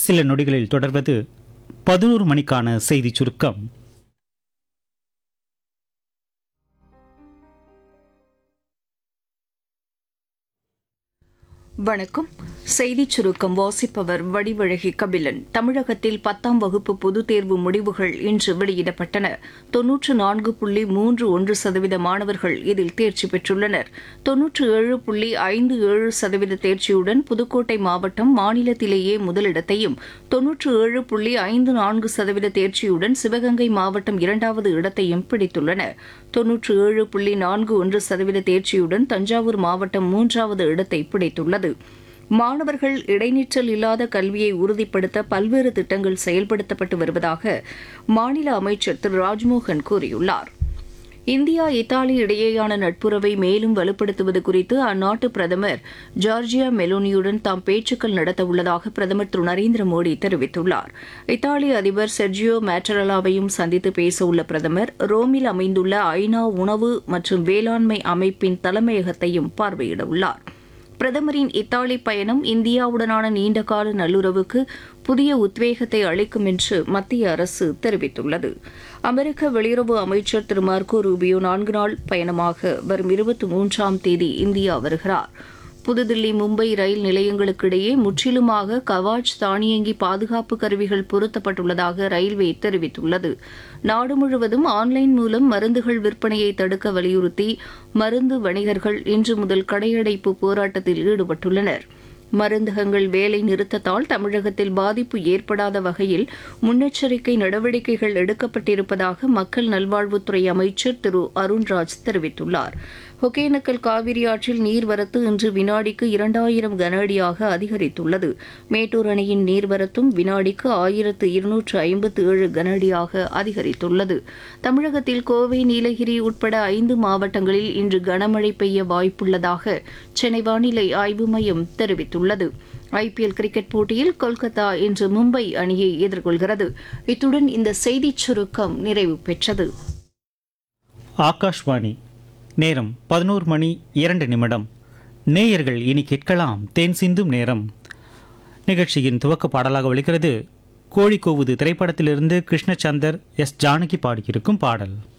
சில நொடிகளில் தொடர்வது பதினோரு மணிக்கான செய்திச் சுருக்கம் வணக்கம் செய்திச் சுருக்கம் வாசிப்பவர் வடிவழகி கபிலன் தமிழகத்தில் பத்தாம் வகுப்பு பொதுத் தேர்வு முடிவுகள் இன்று வெளியிடப்பட்டன தொன்னூற்று நான்கு புள்ளி மூன்று ஒன்று சதவீத மாணவர்கள் இதில் தேர்ச்சி பெற்றுள்ளனர் தொன்னூற்று ஏழு புள்ளி ஐந்து ஏழு சதவீத தேர்ச்சியுடன் புதுக்கோட்டை மாவட்டம் மாநிலத்திலேயே முதலிடத்தையும் தொன்னூற்று ஏழு புள்ளி ஐந்து நான்கு சதவீத தேர்ச்சியுடன் சிவகங்கை மாவட்டம் இரண்டாவது இடத்தையும் பிடித்துள்ளன தொன்னூற்று ஏழு புள்ளி நான்கு ஒன்று சதவீத தேர்ச்சியுடன் தஞ்சாவூர் மாவட்டம் மூன்றாவது இடத்தை பிடித்துள்ளது மாணவர்கள் இடைநிற்றல் இல்லாத கல்வியை உறுதிப்படுத்த பல்வேறு திட்டங்கள் செயல்படுத்தப்பட்டு வருவதாக மாநில அமைச்சர் திரு ராஜ்மோகன் கூறியுள்ளார் இந்தியா இத்தாலி இடையேயான நட்புறவை மேலும் வலுப்படுத்துவது குறித்து அந்நாட்டு பிரதமர் ஜார்ஜியா மெலோனியுடன் தாம் பேச்சுக்கள் நடத்தவுள்ளதாக பிரதமர் திரு நரேந்திர மோடி தெரிவித்துள்ளார் இத்தாலி அதிபர் செர்ஜியோ மேட்டரலாவையும் சந்தித்து பேசவுள்ள பிரதமர் ரோமில் அமைந்துள்ள ஐநா உணவு மற்றும் வேளாண்மை அமைப்பின் தலைமையகத்தையும் பார்வையிடவுள்ளார் பிரதமரின் இத்தாலி பயணம் இந்தியாவுடனான நீண்டகால நல்லுறவுக்கு புதிய உத்வேகத்தை அளிக்கும் என்று மத்திய அரசு தெரிவித்துள்ளது அமெரிக்க வெளியுறவு அமைச்சர் திரு மார்க்கோ ரூபியோ நான்கு நாள் பயணமாக வரும் இருபத்தி மூன்றாம் தேதி இந்தியா வருகிறார் புதுதில்லி மும்பை ரயில் நிலையங்களுக்கிடையே முற்றிலுமாக கவாச் தானியங்கி பாதுகாப்பு கருவிகள் பொருத்தப்பட்டுள்ளதாக ரயில்வே தெரிவித்துள்ளது நாடு முழுவதும் ஆன்லைன் மூலம் மருந்துகள் விற்பனையை தடுக்க வலியுறுத்தி மருந்து வணிகர்கள் இன்று முதல் கடையடைப்பு போராட்டத்தில் ஈடுபட்டுள்ளனர் மருந்தகங்கள் வேலை நிறுத்தத்தால் தமிழகத்தில் பாதிப்பு ஏற்படாத வகையில் முன்னெச்சரிக்கை நடவடிக்கைகள் எடுக்கப்பட்டிருப்பதாக மக்கள் நல்வாழ்வுத்துறை அமைச்சர் திரு அருண்ராஜ் தெரிவித்துள்ளார் ஒகேனக்கல் காவிரி ஆற்றில் நீர்வரத்து இன்று வினாடிக்கு இரண்டாயிரம் கன அடியாக அதிகரித்துள்ளது மேட்டூர் அணையின் நீர்வரத்தும் வினாடிக்கு ஆயிரத்து இருநூற்று ஐம்பத்து ஏழு கன அடியாக அதிகரித்துள்ளது தமிழகத்தில் கோவை நீலகிரி உட்பட ஐந்து மாவட்டங்களில் இன்று கனமழை பெய்ய வாய்ப்புள்ளதாக சென்னை வானிலை ஆய்வு மையம் தெரிவித்துள்ளது ஐபிஎல் கிரிக்கெட் போட்டியில் கொல்கத்தா இன்று மும்பை அணியை எதிர்கொள்கிறது இத்துடன் இந்த செய்திச் சுருக்கம் நிறைவு பெற்றது ஆகாஷ்வாணி நேரம் பதினோரு மணி இரண்டு நிமிடம் நேயர்கள் இனி கேட்கலாம் தேன் சிந்தும் நேரம் நிகழ்ச்சியின் துவக்க பாடலாக ஒலிக்கிறது கோழி கோவுது திரைப்படத்திலிருந்து கிருஷ்ணச்சந்தர் எஸ் ஜானகி பாடியிருக்கும் பாடல்